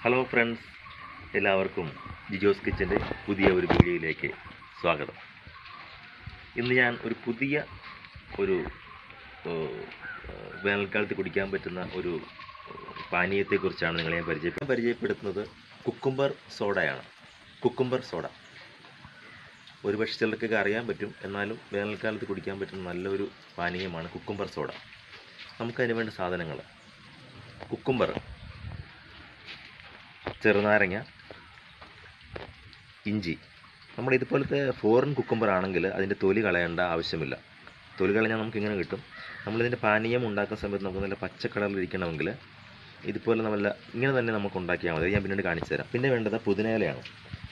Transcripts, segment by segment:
Hello friends എല്ലാവർക്കും ജിജോസ് കിച്ചൻ്റെ പുതിയ ഒരു വീഡിയോയിലേക്ക് സ്വാഗതം ഇന്ന് ഞാൻ ഒരു പുതിയ ഒരു ഏഹ്, ഏഹ്, വേനൽക്കാലത്ത് കുടിക്കാൻ പറ്റുന്ന ഒരു ഏഹ്, പാനീയത്തെക്കുറിച്ചാണ് നിങ്ങളെ ഞാൻ പരിചയ പരിചയപ്പെടുത്തുന്നത് കുക്കുംബർ സോഡയാണ് കുക്കുംബർ സോഡ ഒരുപക്ഷെ ചിലർക്കൊക്കെ അറിയാൻ പറ്റും എന്നാലും വേനൽക്കാലത്ത് കുടിക്കാൻ പറ്റുന്ന നല്ലൊരു പാനീയമാണ് കുക്കുംബർ സോഡ നമുക്കതിന് വേണ്ട സാധനങ്ങൾ കുക്കുംബർ ചെറുനാരങ്ങ ഇഞ്ചി നമ്മുടെ ഇതുപോലത്തെ ഫോറിൻ കുക്കുംബർ ആണെങ്കിൽ അതിൻ്റെ തൊലി കളയേണ്ട ആവശ്യമില്ല തൊലി കളഞ്ഞാൽ നമുക്ക് ഇങ്ങനെ കിട്ടും നമ്മളിതിൻ്റെ പാനീയം ഉണ്ടാക്കുന്ന സമയത്ത് നമുക്ക് നല്ല പച്ച കളറിലിരിക്കണമെങ്കിൽ ഇതുപോലെ നല്ല ഇങ്ങനെ തന്നെ നമുക്ക് ഉണ്ടാക്കിയാൽ മതി അത് ഞാൻ പിന്നീട് കാണിച്ചു തരാം പിന്നെ വേണ്ടത് പുതിനയിലയാണ്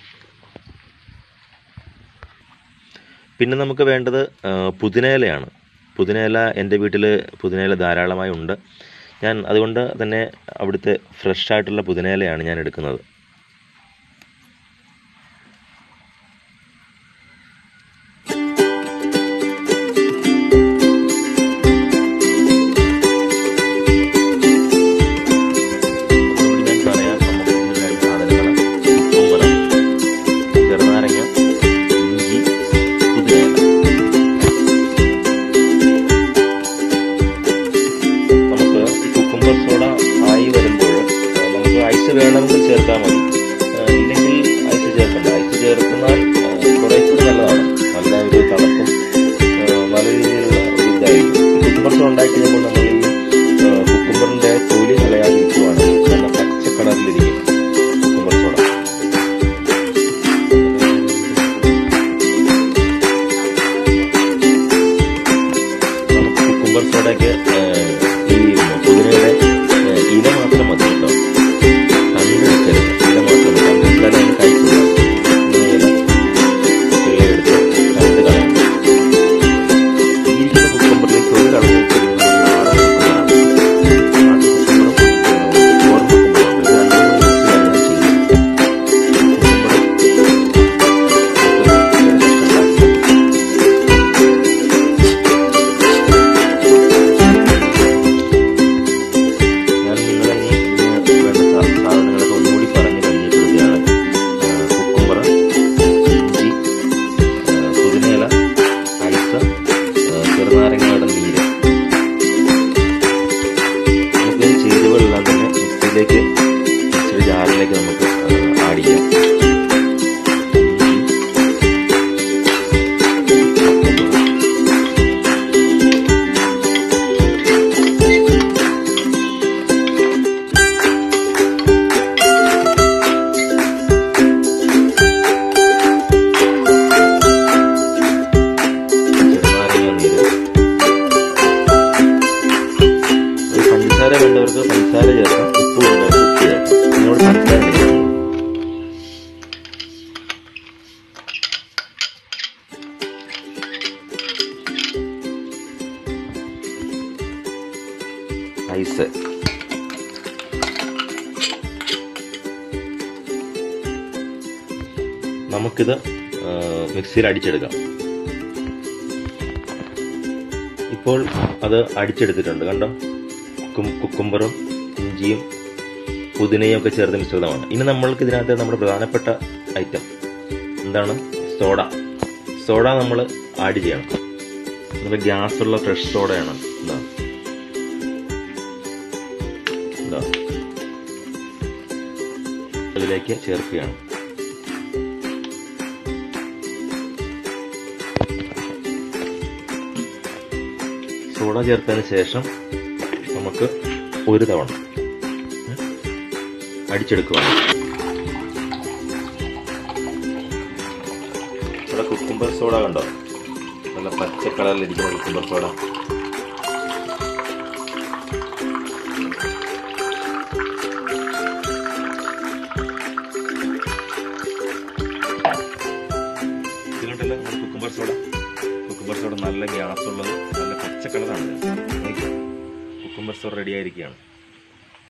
പിന്നെ നമുക്ക് വേണ്ടത് ആ, പുതിനയിലയാണ് പുതിനയില എൻ്റെ വീട്ടിൽ പുതിനയില ധാരാളമായി ഉണ്ട് ഞാൻ അതുകൊണ്ട് തന്നെ അവിടുത്തെ ഫ്രഷ് ആയിട്ടുള്ള പുതിനയിലയാണ് ഞാൻ എടുക്കുന്നത് ഒന്നുകൂടി ഞാൻ പറയാം നമുക്ക് ഇതിന് വേണ്ട സാധനങ്ങൾ കുക്കുംബർ ചെറുനാരങ്ങ ഇഞ്ചി പുതിനയില നമുക്ക് ഈ കുക്കുംബർ സോഡ ആയി വരുമ്പോൾ ആ, നമുക്ക് ഐസ് വേണമെങ്കിൽ ചേർത്താൽ മതി ആ, ഇല്ലെങ്കിൽ ഐസ് ചേർക്കണ്ട ഐസ് ചേർക്കുന്നാൽ ആ, കുറേ കൂടി നല്ലതാണ് നല്ല ഒരു തണുപ്പും ആ, നല്ല രീതിയിലുള്ള ഒരു ഇതായിരിക്കും ഈ കുക്കുംബർ സോഡ ഉണ്ടാക്കി കഴിയുമ്പോൾ നമ്മൾ ഈ ആ, കുക്കുംബറിന്റെ തൊലി കളയാതിരിക്കുവാണെങ്കിൽ നല്ല പച്ച കളറിലിരിക്കും കുക്കുംബർ സോഡ നമുക്ക് കുക്കുംബർ സോഡയ്ക്ക് ഈ പുതിനയുടെ ഏഹ്, ഇല മാത്രം മതി കേട്ടോ കണ്ട് വെച്ചരുത് ഇല മാത്രം മതി കണ്ട് വെച്ചാൽ അതിന് കഴിക്കില്ല ഇല കിള്ളിയെടുത്ത് കണ്ട് കളയണം ഈ ഇരിക്കുന്ന കുക്കുംബറിൽ തൊഴിൽ കളഞ്ഞു വെച്ചിരുന്ന നാടൻ കുക്കുംബറാണ്. നാടൻ കുക്കുംബറും, ഏഹ്, ഫോറിൻ കുക്കുംബറും ഉണ്ട്. ഇത് രണ്ടും കൂടി mix ചെയ്യാണ് ഞാൻ ചെയ്യുന്നത്. കുക്കുംബറും ഞാൻ നിങ്ങളെ ഇനി ഇതിന് വേണ്ട സാ- സാധനങ്ങളൊക്കെ ഒന്നുകൂടി പറഞ്ഞ് പരിചയപ്പെടുത്തുകയാണ് ആ, കുക്കുംബർ ഇഞ്ചി ആ, പുതിനയില ഐസ് ആ, ചെറുനാരങ്ങയുടെ നീര് നമുക്ക് ഈ ചേരുവകളെല്ലാം തന്നെ മിക്സിയിലേക്ക് മിക്സിയുടെ ജാറിലേക്ക് നമുക്ക് ആഡ് ചെയ്യാം ഇഞ്ചി കുക്കുംബർ ചെറുനാരങ്ങ നീര് ഒരു പഞ്ചസാര വേണ്ടവർക്ക് പഞ്ചസാര ചേർക്കാം ഉപ്പ് വേണ്ടവർക്ക് ഉപ്പ് ചേർക്കാം ഇതിനോട് പഞ്ചസാര ചേർക്കാം ഐസ് നമുക്കിത് ആ, മിക്സിയിൽ അടിച്ചെടുക്കാം ഇപ്പോൾ അത് അടിച്ചെടുത്തിട്ടുണ്ട് കണ്ടോ കുക്കും- കുക്കുംബറും ഇഞ്ചിയും പുതിനയും ഒക്കെ ചേർത്ത മിശ്രിതമാണ് ഇനി നമ്മൾക്ക് ഇതിനകത്ത് നമ്മുടെ പ്രധാനപ്പെട്ട ഐറ്റം എന്താണ് സോഡ സോഡ നമ്മൾ ആഡ് ചെയ്യണം നല്ല ഗ്യാസുള്ള ഫ്രഷ് സോഡയാണ് എന്താ എന്താ അതിലേക്ക് ചേർക്കുകയാണ് സോഡ ചേർത്തതിന് ശേഷം നമുക്ക് ഒരു തവണ ഉം, അടിച്ചെടുക്കുക ഇവിടെ കുക്കുംബർ സോഡ കണ്ടോ നല്ല പച്ച കളറിലിരിക്കുന്ന കുക്കുംബർ സോഡ ഇത് കണ്ടല്ലോ നമ്മുടെ കുക്കുംബർ സോഡ കുക്കുംബർ സോഡ നല്ല ഗ്യാസ് ഉള്ളത് നല്ല പച്ച കളറാണ് ഇത്. നോക്കിക്കേ. കുക്കുംബർ സോഡ റെഡി ആയിരിക്കുകയാണ്